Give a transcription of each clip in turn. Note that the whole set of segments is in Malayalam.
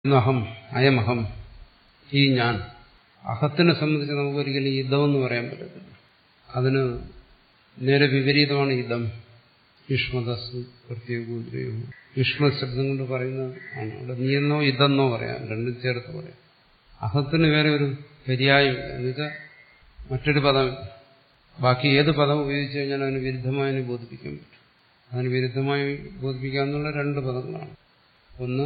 അഹം അയമഹം ഈ ഞാൻ അഹത്തിനെ സംബന്ധിച്ച് നമുക്ക് ഒരിക്കലും ഇതമെന്ന് പറയാൻ പറ്റത്തില്ല അതിന് നേരെ വിപരീതമാണ് ഇതം യുഷ്മതസ് പ്രത്യേകവും യുഷ്മ ശബ്ദം കൊണ്ട് പറയുന്നത് ആണ് അവിടെ നീയെന്നോ ഇതെന്നോ പറയാം രണ്ടും ചേർത്ത് പറയാം അഹത്തിന് വേറെ ഒരു പര്യായം എന്നുവെച്ചാൽ മറ്റൊരു പദം ബാക്കി ഏത് പദം ഉപയോഗിച്ചു കഴിഞ്ഞാൽ അതിന് വിരുദ്ധമായി ബോധിപ്പിക്കാൻ പറ്റും അതിന് വിരുദ്ധമായി ബോധിപ്പിക്കാന്നുള്ള രണ്ട് പദങ്ങളാണ് ഒന്ന്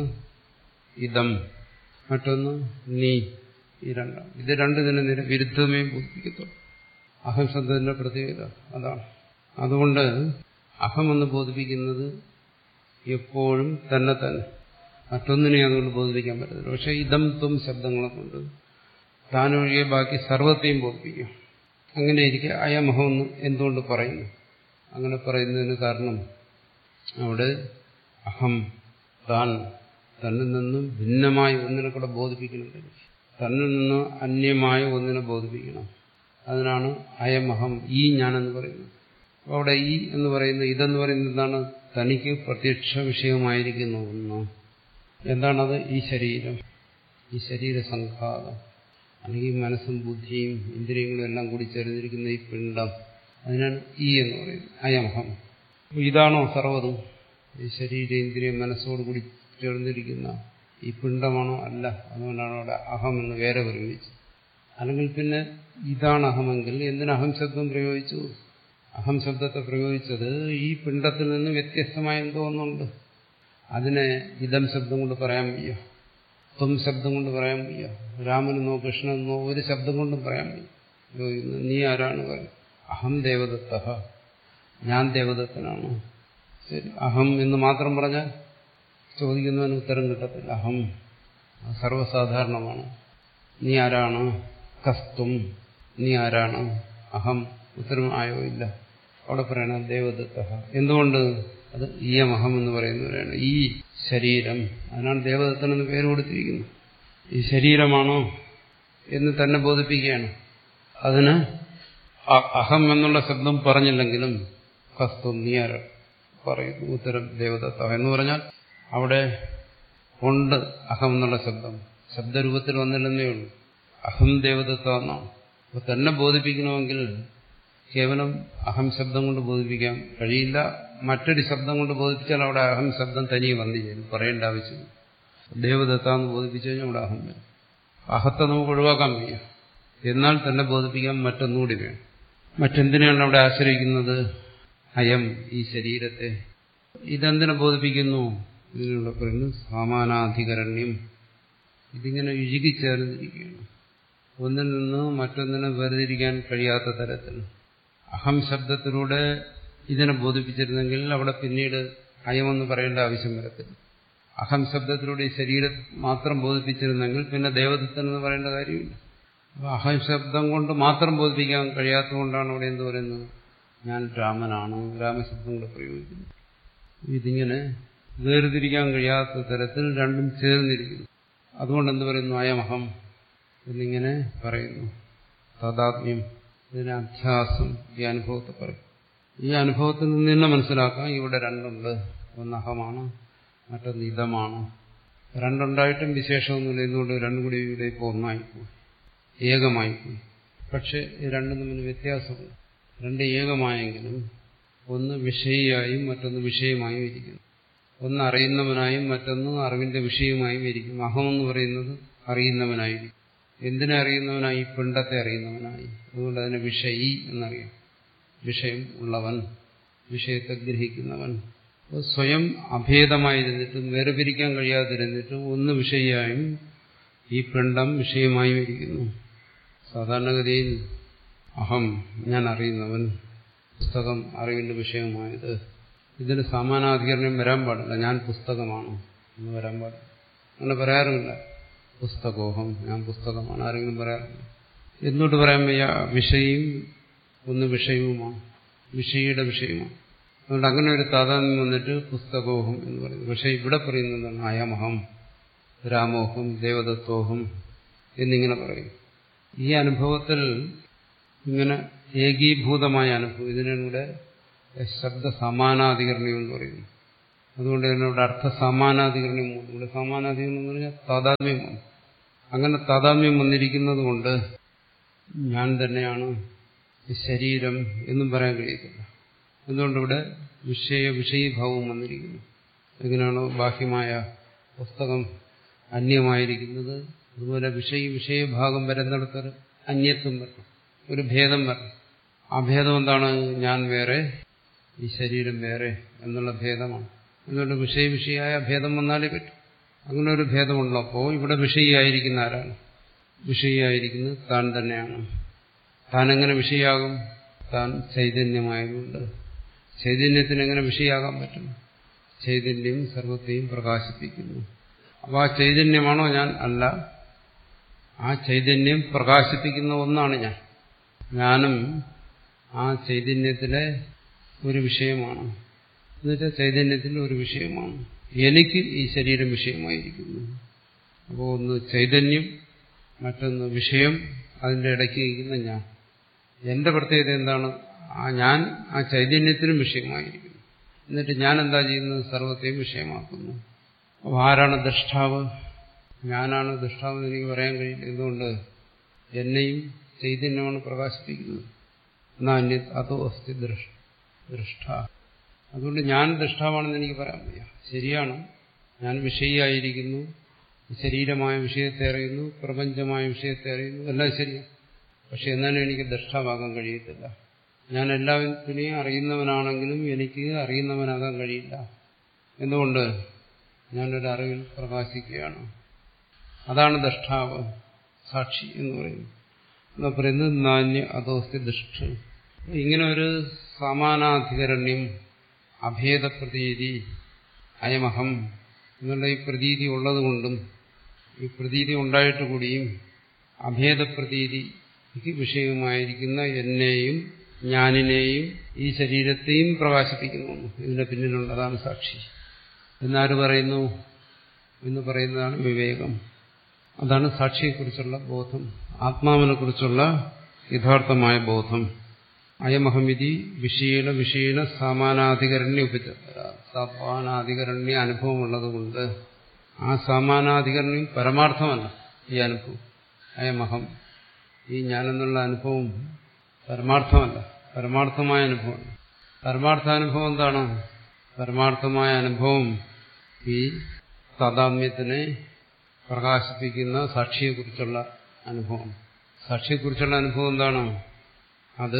ഇതം മറ്റൊന്ന് നീ ഈ രണ്ടാണ് ഇത് രണ്ടിതിന് നിര വിരുദ്ധമേ ബോധിപ്പിക്കത്തുള്ളൂ അഹം ശബ്ദത്തിന്റെ പ്രത്യേകത അതാണ് അതുകൊണ്ട് അഹമെന്ന് ബോധിപ്പിക്കുന്നത് എപ്പോഴും തന്നെ തന്നെ മറ്റൊന്നിനെ അതുകൊണ്ട് ബോധിപ്പിക്കാൻ പറ്റത്തില്ല പക്ഷെ ഇതം ത്വം ശബ്ദങ്ങളെ കൊണ്ട് താനൊഴികെ ബാക്കി സർവത്തെയും ബോധിപ്പിക്കും അങ്ങനെ ഇരിക്കെ അയമഹം എന്ന് എന്തുകൊണ്ട് പറയുന്നു അങ്ങനെ പറയുന്നതിന് കാരണം അവിടെ അഹം താൻ തന്നിൽ നിന്നും ഭിന്നമായ ഒന്നിനെ കൂടെ ബോധിപ്പിക്കുന്നുണ്ട് തന്നിൽ നിന്ന് അന്യമായ ഒന്നിനെ ബോധിപ്പിക്കണം അതിനാണ് അയമഹം ഈ ഞാനെന്ന് പറയുന്നത് അപ്പോൾ അവിടെ ഈ എന്ന് പറയുന്ന ഇതെന്ന് പറയുന്നത് എന്താണ് തനിക്ക് പ്രത്യക്ഷ വിഷയമായിരിക്കുന്ന ഒന്ന് എന്താണത് ഈ ശരീരം ഈ ശരീരസംഘാതം അല്ലെങ്കിൽ മനസ്സും ബുദ്ധിയും ഇന്ദ്രിയങ്ങളും എല്ലാം കൂടി ചേർന്നിരിക്കുന്ന ഈ പിണ്ഡം അതിനാണ് ഈ എന്ന് പറയുന്നത് അയമഹം ഇതാണോ സർവ്വതും ഈ ശരീരേന്ദ്രിയ മനസ്സോടുകൂടി ചേർന്നിരിക്കുന്ന ഈ പിണ്ഡമാണോ അല്ല അതുകൊണ്ടാണ് അവിടെ അഹം എന്ന് വേറെ പ്രയോഗിച്ചത് അല്ലെങ്കിൽ പിന്നെ ഇതാണ് അഹമെങ്കിൽ എന്തിന് അഹം ശബ്ദം പ്രയോഗിച്ചു അഹം ശബ്ദത്തെ പ്രയോഗിച്ചത് ഈ പിണ്ഡത്തിൽ നിന്ന് വ്യത്യസ്തമായ എന്തോ ഒന്നുണ്ട് അതിനെ ഇതം ശബ്ദം കൊണ്ട് പറയാൻ വയ്യ ത്വം ശബ്ദം കൊണ്ട് പറയാൻ വയ്യ രാമനെന്നോ കൃഷ്ണനെന്നോ ഒരു ശബ്ദം കൊണ്ടും പറയാൻ വയ്യ നീ ആരാണ് പറയും അഹം ദേവദത്ത ഞാൻ ദേവദത്തനാണ് ശരി അഹം എന്ന് മാത്രം പറഞ്ഞാൽ ചോദിക്കുന്നതിന് ഉത്തരം കിട്ടത്തില്ല അഹം സർവ്വസാധാരണമാണ് നീ ആരാണ് കസ്തും നീ ആരാണ് അഹം ഉത്തരം ആയോ ഇല്ല അവിടെ പറയണ ദേവദത്ത എന്തുകൊണ്ട് അത് ഈയമഹം എന്ന് പറയുന്നവരാണ് ഈ ശരീരം അതിനാണ് ദേവദത്തൻ എന്ന് പേര് കൊടുത്തിരിക്കുന്നത് ഈ ശരീരമാണോ എന്ന് തന്നെ ബോധിപ്പിക്കുകയാണ് അതിന് അഹം എന്നുള്ള ശബ്ദം പറഞ്ഞില്ലെങ്കിലും കസ്തും നീ ആരാ പറയുന്നു ഉത്തരം ദേവദത്ത എന്ന് പറഞ്ഞാൽ അവിടെ ഉണ്ട് അഹം എന്നുള്ള ശബ്ദം ശബ്ദരൂപത്തിൽ വന്നില്ലെന്നേ ഉള്ളൂ അഹം ദേവദത്ത എന്നാണ് അപ്പൊ തന്നെ ബോധിപ്പിക്കണമെങ്കിൽ കേവലം അഹം ശബ്ദം കൊണ്ട് ബോധിപ്പിക്കാൻ കഴിയില്ല മറ്റൊരു ശബ്ദം കൊണ്ട് ബോധിപ്പിച്ചാൽ അവിടെ അഹം ശബ്ദം തനിയെ വന്നു ചേരും പറയേണ്ട ആവശ്യം ദേവദത്ത എന്ന് ബോധിപ്പിച്ചു കഴിഞ്ഞാൽ അവിടെ അഹം വരും അഹത്തെ നമുക്ക് ഒഴിവാക്കാൻ വയ്യ എന്നാൽ തന്നെ ബോധിപ്പിക്കാൻ മറ്റൊന്നുകൂടി വേണം മറ്റെന്തിനാണ് അവിടെ ആശ്രയിക്കുന്നത് അയം ഈ ശരീരത്തെ ഇതെന്തിനെ ബോധിപ്പിക്കുന്നു ഇതിനുള്ള പറയുന്നു സമാനാധികരണ്യം ഇതിങ്ങനെ ഇഴുകിച്ചേർന്നിരിക്കുകയാണ് ഒന്നിൽ നിന്ന് മറ്റൊന്നിനെ വേർതിരിക്കാൻ കഴിയാത്ത തരത്തിൽ അഹം ശബ്ദത്തിലൂടെ ഇതിനെ ബോധിപ്പിച്ചിരുന്നെങ്കിൽ അവിടെ പിന്നീട് അയമെന്ന് പറയേണ്ട ആവശ്യം വരത്തില്ല അഹം ശബ്ദത്തിലൂടെ ഈ ശരീരം മാത്രം ബോധിപ്പിച്ചിരുന്നെങ്കിൽ പിന്നെ ദേവദത്തൻ എന്ന് പറയേണ്ട കാര്യമില്ല അപ്പൊ അഹം ശബ്ദം കൊണ്ട് മാത്രം ബോധിപ്പിക്കാൻ കഴിയാത്തതുകൊണ്ടാണ് അവിടെ എന്ത് പറയുന്നത് ഞാൻ രാമനാണ് രാമശബ്ദം കൊണ്ട് പ്രയോഗിക്കുന്നു ഇതിങ്ങനെ വേർതിരിക്കാൻ കഴിയാത്ത തരത്തിൽ രണ്ടും ചേർന്നിരിക്കുന്നു അതുകൊണ്ട് എന്ത് പറയുന്നു അയമഹം എന്നിങ്ങനെ പറയുന്നു താതാത്മ്യം ഇതിന് അധ്യാസം ഈ അനുഭവത്തെ പറയും ഈ അനുഭവത്തിൽ നിന്ന് തന്നെ മനസ്സിലാക്കാം ഇവിടെ രണ്ടുണ്ട് ഒന്ന് അഹമാണ് മറ്റൊന്ന് ഇതമാണ് രണ്ടുണ്ടായിട്ടും വിശേഷമൊന്നുമില്ല എന്തുകൊണ്ട് രണ്ടും കൂടി ഇവിടെ ഇപ്പോൾ ഒന്നായിപ്പോയി ഏകമായിപ്പോയി പക്ഷെ ഇത് രണ്ടും തമ്മിൽ വ്യത്യാസമുണ്ട് രണ്ട് ഏകമായെങ്കിലും ഒന്ന് വിഷയിയായും മറ്റൊന്ന് വിഷയമായും ഇരിക്കുന്നു ഒന്ന് അറിയുന്നവനായും മറ്റൊന്ന് അറിവിന്റെ വിഷയമായും ഇരിക്കും അഹമെന്ന് പറയുന്നത് അറിയുന്നവനായിരിക്കും എന്തിനെ അറിയുന്നവനായി പിണ്ടത്തെ അറിയുന്നവനായി അതുകൊണ്ട് അതിനെ വിഷയി എന്നറിയാം വിഷയം ഉള്ളവൻ വിഷയത്തെ ഗ്രഹിക്കുന്നവൻ സ്വയം അഭേദമായിരുന്നിട്ടും വേർപിരിക്കാൻ കഴിയാതിരുന്നിട്ടും ഒന്ന് വിഷയിയായും ഈ പിണ്ടം വിഷയമായും ഇരിക്കുന്നു സാധാരണഗതിയിൽ അഹം ഞാൻ അറിയുന്നവൻ പുസ്തകം അറിവിന്റെ വിഷയമായത് ഇതിന് സമാനാധികരണം വരാൻ പാടില്ല ഞാൻ പുസ്തകമാണ് എന്ന് വരാൻ പാടില്ല അങ്ങനെ പറയാറുമില്ല പുസ്തകോഹം ഞാൻ പുസ്തകമാണ് ആരെങ്കിലും പറയാറില്ല എന്തുകൊണ്ട് പറയാൻ വയ്യ വിഷയും ഒന്ന് വിഷയവുമാണ് വിഷയുടെ വിഷയമാണ് അതുകൊണ്ട് അങ്ങനെ ഒരു താതാത്മ്യം വന്നിട്ട് പുസ്തകോഹം എന്ന് പറയുന്നു പക്ഷെ ഇവിടെ പറയുന്നതാണ് അയമഹം രാമോഹം ദേവദത്തോഹം എന്നിങ്ങനെ പറയും ഈ അനുഭവത്തിൽ ഇങ്ങനെ ഏകീഭൂതമായ അനുഭവം ഇതിനൂടെ ശബ്ദ സമാനാധികരണം എന്ന് പറയുന്നു അതുകൊണ്ട് തന്നെ ഇവിടെ അർത്ഥ സമാനാധികരണം വന്നു. ഇവിടെ സമാനാധികരണം എന്ന് പറഞ്ഞാൽ താതാത്മ്യം വന്നു അങ്ങനെ താതാത്മ്യം വന്നിരിക്കുന്നത് കൊണ്ട് ഞാൻ തന്നെയാണ് ഈ ശരീരം എന്നും പറയാൻ കഴിയത്തില്ല എന്തുകൊണ്ട് ഇവിടെ വിഷയ വിഷയീഭാവം വന്നിരിക്കുന്നു എങ്ങനെയാണോ ബാഹ്യമായ പുസ്തകം അന്യമായിരിക്കുന്നത് അതുപോലെ വിഷയ വിഷയഭാഗം വരുന്നിടത്തൊരു അന്യത്വം വരണം ഒരു ഭേദം വരണം ആ ഭേദം എന്താണ് ഞാൻ വേറെ ഈ ശരീരം വേറെ എന്നുള്ള ഭേദമാണ് അതുകൊണ്ട് വിഷയ വിഷയായ ഭേദം വന്നാലേ പറ്റും അങ്ങനെ ഒരു ഭേദമുള്ളപ്പോൾ ഇവിടെ വിഷയിയായിരിക്കുന്ന ആരാണ് വിഷയിയായിരിക്കുന്നത് താൻ തന്നെയാണ് താൻ എങ്ങനെ വിഷയാകും താൻ ചൈതന്യമായതുകൊണ്ട് ചൈതന്യത്തിന് എങ്ങനെ വിഷയാകാൻ പറ്റും ചൈതന്യം സർവത്തെയും പ്രകാശിപ്പിക്കുന്നു അപ്പോൾ ആ ചൈതന്യമാണോ ഞാൻ അല്ല ആ ചൈതന്യം പ്രകാശിപ്പിക്കുന്ന ഒന്നാണ് ഞാൻ ഞാനും ആ ചൈതന്യത്തിലെ ഒരു വിഷയമാണ് എന്നുവെച്ചാൽ ചൈതന്യത്തിലെ ഒരു വിഷയമാണ് എനിക്ക് ഈ ശരീരം വിഷയമായിരിക്കുന്നു അപ്പോൾ ഒന്ന് ചൈതന്യം മറ്റൊന്ന് വിഷയം അതിൻ്റെ ഇടയ്ക്ക് ഇരിക്കുന്ന ഞാൻ എന്റെ പ്രത്യേകത എന്താണ് ആ ഞാൻ ആ ചൈതന്യത്തിനും വിഷയമായിരിക്കുന്നു എന്നിട്ട് ഞാൻ എന്താ ചെയ്യുന്നത് സർവത്തെയും വിഷയമാക്കുന്നു അപ്പോൾ ആരാണ് ദൃഷ്ടാവ് ഞാനാണ് ദൃഷ്ടാവ് എന്ന് എനിക്ക് പറയാൻ കഴിയില്ല എന്തുകൊണ്ട് എന്നെയും ചൈതന്യമാണ് പ്രകാശിപ്പിക്കുന്നത് നാന്യ അതോ അസ്ഥി ദൃഷ്ട അതുകൊണ്ട് ഞാൻ ദൃഷ്ടാവാണെന്ന് എനിക്ക് പറയാൻ വയ്യ ശരിയാണ് ഞാൻ വിഷയിയായിരിക്കുന്നു ശരീരമായ വിഷയത്തെ അറിയുന്നു പ്രപഞ്ചമായ വിഷയത്തെ അറിയുന്നു എല്ലാം ശരിയാണ് പക്ഷെ എന്നാലും എനിക്ക് ദൃഷ്ടാവാകാൻ കഴിയത്തില്ല ഞാൻ എല്ലാത്തിനെയും അറിയുന്നവനാണെങ്കിലും എനിക്ക് അറിയുന്നവനാകാൻ കഴിയില്ല എന്തുകൊണ്ട് ഞാനൊരു അറിവിൽ പ്രകാശിക്കുകയാണ് അതാണ് ദൃഷ്ടാവ് സാക്ഷി എന്ന് പറയുന്നത് എന്താ പറയുന്നത് നാന്യ അധോസ്തി ദുഷ്ട ഇങ്ങനെ ഒരു സമാനാധികരണ്യം അഭേദപ്രതീതി അയമഹം എന്നുള്ള ഈ പ്രതീതി ഉള്ളതുകൊണ്ടും ഈ പ്രതീതി ഉണ്ടായിട്ട് കൂടിയും അഭേദപ്രതീതിക്ക് വിഷയമായിരിക്കുന്ന എന്നെയും ഞാനിനെയും ഈ ശരീരത്തെയും പ്രകാശിപ്പിക്കുന്നു ഇതിന്റെ പിന്നിലുള്ളതാണ് സാക്ഷി എന്നാര് പറയുന്നു എന്ന് പറയുന്നതാണ് വിവേകം അതാണ് സാക്ഷിയെക്കുറിച്ചുള്ള ബോധം ആത്മാവിനെ കുറിച്ചുള്ള യഥാർത്ഥമായ ബോധം അയമഹമിതി വിഷീണ വിഷീണ സമാനാധികരണ്യ ഉപച സമാനാധികരണ്യ അനുഭവമുള്ളതുകൊണ്ട് ആ സമാനാധികരണ്യം പരമാർത്ഥമല്ല ഈ അനുഭവം അയമഹം ഈ ഞാനെന്നുള്ള അനുഭവം പരമാർത്ഥമല്ല പരമാർത്ഥമായ അനുഭവമാണ് പരമാർത്ഥാനുഭവം എന്താണ് പരമാർത്ഥമായ അനുഭവം ഈ താതാമ്യത്തിനെ പ്രകാശിപ്പിക്കുന്ന സാക്ഷിയെക്കുറിച്ചുള്ള അനുഭവം സാക്ഷിയെക്കുറിച്ചുള്ള അനുഭവം എന്താണ് അത്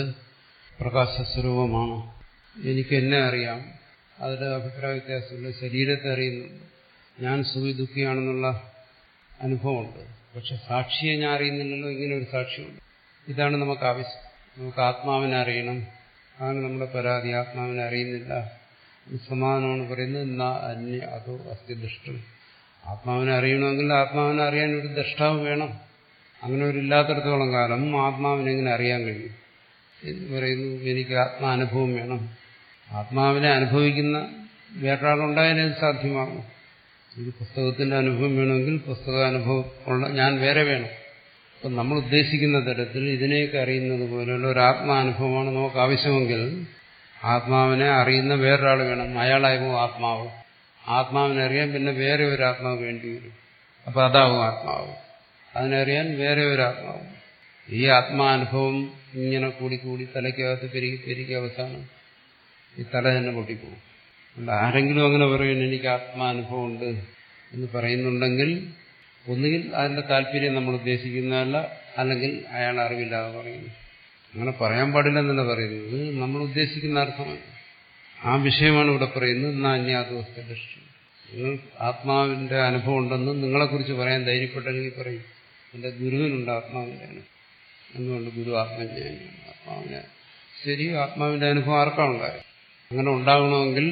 പ്രകാശസ്വരൂപമാണ് എനിക്ക് എന്നെ അറിയാം അതിന്റെ അഭിപ്രായ വ്യത്യാസമില്ല ശരീരത്തെ അറിയുന്നുണ്ട് ഞാൻ സുഖി ദുഃഖിയാണെന്നുള്ള അനുഭവമുണ്ട് പക്ഷെ സാക്ഷിയെ ഞാൻ അറിയുന്നില്ലല്ലോ ഇങ്ങനെ ഒരു സാക്ഷിയുണ്ട് ഇതാണ് നമുക്ക് ആവശ്യം നമുക്ക് ആത്മാവിനെ അറിയണം അതാണ് നമ്മുടെ പരാതി ആത്മാവിനെ അറിയുന്നില്ല സമാധാനമാണ് പറയുന്നത് എന്നാ അന്യ അതോ അസ്ഥി ദുഷ്ടം ആത്മാവിനെ അറിയണമെങ്കിൽ ആത്മാവിനെ അറിയാൻ ഒരു ദൃഷ്ടാവ് വേണം അങ്ങനെ ഒരു ഇല്ലാത്തടത്തോളം കാലം ആത്മാവിനെ എങ്ങനെ അറിയാൻ കഴിയും എന്ന് പറയുന്നു എനിക്ക് ആത്മാനുഭവം വേണം ആത്മാവിനെ അനുഭവിക്കുന്ന വേറൊരാളുണ്ടായാലേ അത് സാധ്യമാകും ഒരു പുസ്തകത്തിന്റെ അനുഭവം വേണമെങ്കിൽ പുസ്തകാനുഭവം ഉള്ള ഞാൻ വേറെ വേണം അപ്പം നമ്മൾ ഉദ്ദേശിക്കുന്ന തരത്തിൽ ഇതിനെയൊക്കെ അറിയുന്നത് പോലെയുള്ള ഒരു ആത്മാനുഭവമാണ് നമുക്ക് ആവശ്യമെങ്കിൽ ആത്മാവിനെ അറിയുന്ന വേറൊരാൾ വേണം അയാളാകും ആത്മാവ് ആത്മാവിനെ അറിയാൻ പിന്നെ വേറെ ഒരു ആത്മാവ് വേണ്ടി വരും അപ്പൊ അതാവും ആത്മാവ് അതിനറിയാൻ വേറെ ഒരു ആത്മാവ് ഈ ആത്മാനുഭവം ഇങ്ങനെ കൂടി കൂടി തലയ്ക്കകത്ത് പെരുകി പെരുകി അവസാനം ഈ തല തന്നെ പൊട്ടിപ്പോകും അതുകൊണ്ട് ആരെങ്കിലും അങ്ങനെ പറയുന്നു എനിക്ക് ആത്മാനുഭവം ഉണ്ട് എന്ന് പറയുന്നുണ്ടെങ്കിൽ ഒന്നുകിൽ അതിന്റെ താല്പര്യം നമ്മൾ ഉദ്ദേശിക്കുന്നതല്ല അല്ലെങ്കിൽ അയാൾ അറിവില്ലാതെ പറയുന്നു അങ്ങനെ പറയാൻ പാടില്ലെന്നല്ല പറയുന്നത് നമ്മൾ ഉദ്ദേശിക്കുന്ന അർത്ഥമാണ് ആ വിഷയമാണ് ഇവിടെ പറയുന്നത് നാന്യാദോസ്ത ദൃഷ്ടി നിങ്ങൾ ആത്മാവിന്റെ അനുഭവം ഉണ്ടെന്ന് നിങ്ങളെക്കുറിച്ച് പറയാൻ ധൈര്യപ്പെട്ടെങ്കിൽ പറയും എന്റെ ഗുരുവിനുണ്ട് ആത്മാവിന്റെ അനുഭവം എന്തുകൊണ്ട് ഗുരു ആത്മജ്ഞാനിയാണ് ആത്മാവിനെ ശരി ആത്മാവിന്റെ അനുഭവം ആർക്കാണുണ്ടായത് അങ്ങനെ ഉണ്ടാകണമെങ്കിൽ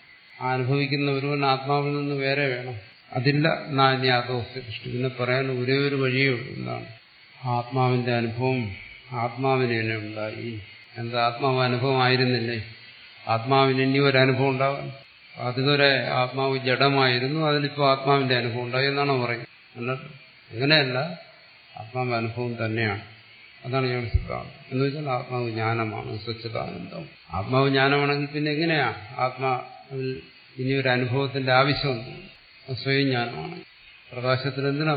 ആ അനുഭവിക്കുന്ന ഒരുവൻ ആത്മാവിൽ നിന്ന് വേറെ വേണം അതില്ല നാന്യാദോസ്ത ദൃഷ്ടി പിന്നെ പറയാൻ ഒരേ ഒരു വഴിയേ ഉള്ളൂ എന്താണ് ആത്മാവിന്റെ അനുഭവം ആത്മാവിന് തന്നെ ഉണ്ടായി എന്താ ആത്മാവ് അനുഭവമായിരുന്നില്ലേ ആത്മാവിന് ഇനി ഒരു അനുഭവം ഉണ്ടാവാൻ അതുവരെ ആത്മാവ് ജഡമായിരുന്നു അതിലിപ്പോൾ ആത്മാവിന്റെ അനുഭവം ഉണ്ടായി എന്നാണോ പറയുന്നത് അല്ല അങ്ങനെയല്ല ആത്മാവ് അനുഭവം തന്നെയാണ് അതാണ് ഞങ്ങളുടെ സിദ്ധാന്തം എന്ന് വെച്ചാൽ ആത്മാവ് ജ്ഞാനമാണ് സ്വച്ഛതാനന്ദം ആത്മാവ് ജ്ഞാനമാണെങ്കിൽ പിന്നെ എങ്ങനെയാ ആത്മാവിൽ ഇനി ഒരു അനുഭവത്തിന്റെ ആവശ്യമുണ്ട് അത് സ്വയം ജ്ഞാനമാണ് പ്രകാശത്തിന് എന്തിനാ